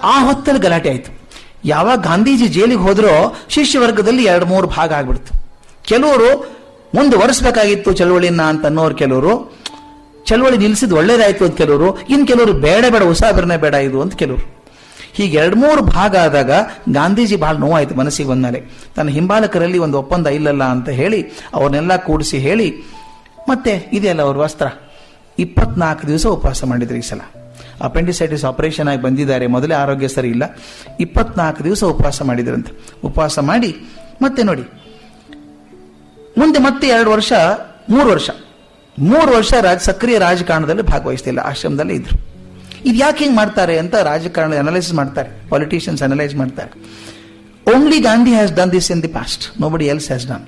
ಆ ಹೊತ್ತಲ್ಲಿ ಗಲಾಟೆ ಆಯ್ತು ಯಾವಾಗ ಗಾಂಧೀಜಿ ಜೈಲಿಗೆ ಹೋದ್ರೋ ಶಿಷ್ಯ ವರ್ಗದಲ್ಲಿ ಎರಡು ಮೂರು ಭಾಗ ಆಗ್ಬಿಡ್ತು ಕೆಲವರು ಮುಂದುವರಿಸಬೇಕಾಗಿತ್ತು ಚಳವಳಿನ ಅಂತ ಅನ್ನೋರು ಕೆಲವರು ಚಳವಳಿ ನಿಲ್ಲಿಸಿದ್ ಒಳ್ಳೇದಾಯ್ತು ಅಂತ ಕೆಲವರು ಇನ್ ಕೆಲವರು ಬೇಡ ಬೇಡ ಉಸಾಬರಣೆ ಬೇಡ ಇದು ಅಂತ ಕೆಲವರು ಹೀಗೆ ಎರಡು ಮೂರು ಭಾಗ ಆದಾಗ ಗಾಂಧೀಜಿ ಬಹಳ ನೋವಾಯ್ತು ಮನಸ್ಸಿಗೆ ಬಂದ್ಮೇಲೆ ತನ್ನ ಹಿಂಬಾಲಕರಲ್ಲಿ ಒಂದು ಒಪ್ಪಂದ ಇಲ್ಲಲ್ಲ ಅಂತ ಹೇಳಿ ಅವ್ರನ್ನೆಲ್ಲ ಕೂಡಿಸಿ ಹೇಳಿ ಮತ್ತೆ ಇದೆಯಲ್ಲ ಅವ್ರ ವಸ್ತ್ರ ಇಪ್ಪತ್ನಾಲ್ಕು ದಿವಸ ಉಪವಾಸ ಮಾಡಿದ್ರು ಈ ಸಲ ಅಪೆಂಡಿಸೈಟಿಸ್ ಆಪರೇಷನ್ ಆಗಿ ಬಂದಿದ್ದಾರೆ ಮೊದಲೇ ಆರೋಗ್ಯ ಸರಿ ಇಲ್ಲ ಇಪ್ಪತ್ನಾಲ್ಕು ದಿವಸ ಉಪವಾಸ ಮಾಡಿದ್ರಂತೆ ಉಪವಾಸ ಮಾಡಿ ಮತ್ತೆ ನೋಡಿ ಮುಂದೆ ಮತ್ತೆ ಎರಡು ವರ್ಷ ಮೂರು ವರ್ಷ ಮೂರು ವರ್ಷ ರಾಜ ಸಕ್ರಿಯ ರಾಜಕಾರಣದಲ್ಲಿ ಭಾಗವಹಿಸ್ತಿಲ್ಲ ಆಶ್ರಮದಲ್ಲಿ ಇದ್ರು ಇದು ಯಾಕೆ ಹಿಂಗೆ ಮಾಡ್ತಾರೆ ಅಂತ ರಾಜಕಾರಣ ಅನಲೈಸಿಸ್ ಮಾಡ್ತಾರೆ ಪಾಲಿಟಿಷಿಯನ್ಸ್ ಅನಲೈಸ್ ಮಾಡ್ತಾರೆ only Gandhi has done this in the past nobody else has done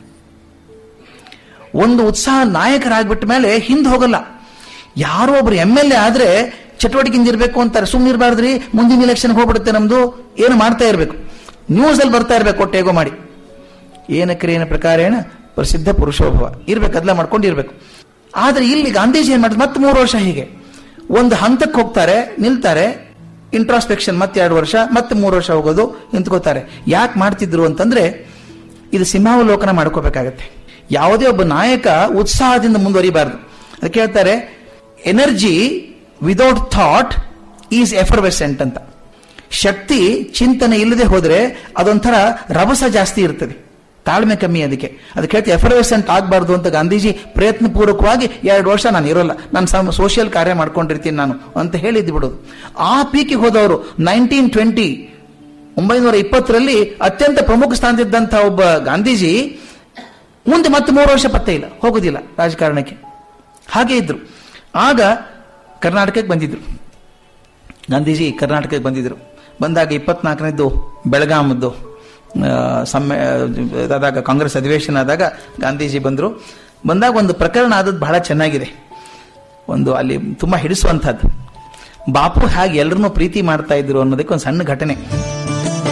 ಒಂದು ಉತ್ಸಾಹ ನಾಯಕರಾಗ್ಬಿಟ್ಟ ಮೇಲೆ ಹಿಂದೆ ಹೋಗಲ್ಲ ಯಾರೋ ಒಬ್ರು ಎಮ್ ಎಲ್ ಎ ಆದ್ರೆ ಚಟುವಟಿಕೆಯಿಂದ ಇರಬೇಕು ಅಂತಾರೆ ಸುಮ್ಮನೆ ಇರಬಾರ್ದ್ರಿ ಮುಂದಿನ ಎಲೆಕ್ಷನ್ ಹೋಗ್ಬಿಡುತ್ತೆ ನಮ್ದು ಏನು ಮಾಡ್ತಾ ಇರಬೇಕು ನ್ಯೂಸ್ ಅಲ್ಲಿ ಬರ್ತಾ ಇರಬೇಕು ಒಟ್ಟೇಗೋ ಮಾಡಿ ಏನ ಕ್ರಿಯೇನ ಪ್ರಕಾರೇಣ ಪ್ರಸಿದ್ಧ ಪುರುಷೋಭವ ಇರ್ಬೇಕು ಅದೆಲ್ಲ ಮಾಡ್ಕೊಂಡು ಇರ್ಬೇಕು ಆದ್ರೆ ಇಲ್ಲಿ ಗಾಂಧೀಜಿ ಏನ್ ಮಾಡಿದ್ರು ಮತ್ತೆ ಮೂರು ವರ್ಷ ಹೀಗೆ ಒಂದು ಹಂತಕ್ಕೆ ಹೋಗ್ತಾರೆ ನಿಲ್ತಾರೆ ಇಂಟ್ರಾಸ್ಪೆಕ್ಷನ್ ಮತ್ತೆ ಎರಡು ವರ್ಷ ಮತ್ತೆ ಮೂರು ವರ್ಷ ಹೋಗೋದು ನಿಂತ್ಕೋತಾರೆ ಯಾಕೆ ಮಾಡ್ತಿದ್ರು ಅಂತಂದ್ರೆ ಇದು ಸಿಂಹಾವಲೋಕನ ಮಾಡ್ಕೋಬೇಕಾಗತ್ತೆ ಯಾವುದೇ ಒಬ್ಬ ನಾಯಕ ಉತ್ಸಾಹದಿಂದ ಮುಂದುವರಿಬಾರದು ಅದಕ್ಕೆ ಹೇಳ್ತಾರೆ energy without thought is effervescent ಅಂತ ಶಕ್ತಿ ಚಿಂತನೆ ಇಲ್ಲದೆ ಹೋದ್ರೆ ಅದೊಂಥರ ರಭಸ ಜಾಸ್ತಿ ಇರ್ತದೆ ತಾಳ್ಮೆ ಕಮ್ಮಿ ಅದಕ್ಕೆ ಅದಕ್ಕೆ ಹೇಳ್ತಿ ಎಫರ್ವೆಸೆಂಟ್ ಆಗಬಾರ್ದು ಅಂತ ಗಾಂಧೀಜಿ ಪ್ರಯತ್ನ ಪೂರ್ವಕವಾಗಿ ಎರಡು ವರ್ಷ ನಾನು ಇರೋಲ್ಲ ನಾನು ಸೋಷಿಯಲ್ ಕಾರ್ಯ ಮಾಡ್ಕೊಂಡಿರ್ತೀನಿ ನಾನು ಅಂತ ಹೇಳಿದ್ದು ಬಿಡೋದು ಆ ಪೀಕಿಗೆ ಹೋದವರು ನೈನ್ಟೀನ್ ಟ್ವೆಂಟಿ ಒಂಬೈನೂರ ಇಪ್ಪತ್ತರಲ್ಲಿ ಅತ್ಯಂತ ಪ್ರಮುಖ ಸ್ಥಾನದಿದ್ದಂಥ ಒಬ್ಬ ಗಾಂಧೀಜಿ ಮುಂದೆ ಮತ್ತೆ ಮೂರು ವರ್ಷ ಪತ್ತೆ ಇಲ್ಲ ಹೋಗುದಿಲ್ಲ ರಾಜಕಾರಣಕ್ಕೆ ಹಾಗೆ ಇದ್ರು ಆಗ ಕರ್ನಾಟಕಕ್ಕೆ ಬಂದಿದ್ರು ಗಾಂಧೀಜಿ ಕರ್ನಾಟಕಕ್ಕೆ ಬಂದಿದ್ರು ಬಂದಾಗ ಇಪ್ಪತ್ನಾಲ್ಕನೇದ್ದು ಬೆಳಗಾಮದ್ದು ಸಮ್ಮೆ ಆದಾಗ ಕಾಂಗ್ರೆಸ್ ಅಧಿವೇಶನ ಆದಾಗ ಗಾಂಧೀಜಿ ಬಂದರು ಬಂದಾಗ ಒಂದು ಪ್ರಕರಣ ಆದದ್ದು ಬಹಳ ಚೆನ್ನಾಗಿದೆ ಒಂದು ಅಲ್ಲಿ ತುಂಬಾ ಹಿಡಿಸುವಂಥದ್ದು ಬಾಪು ಹಾಗೆ ಎಲ್ಲರನ್ನೂ ಪ್ರೀತಿ ಮಾಡ್ತಾ ಇದ್ರು ಅನ್ನೋದಕ್ಕೆ ಒಂದು ಸಣ್ಣ ಘಟನೆ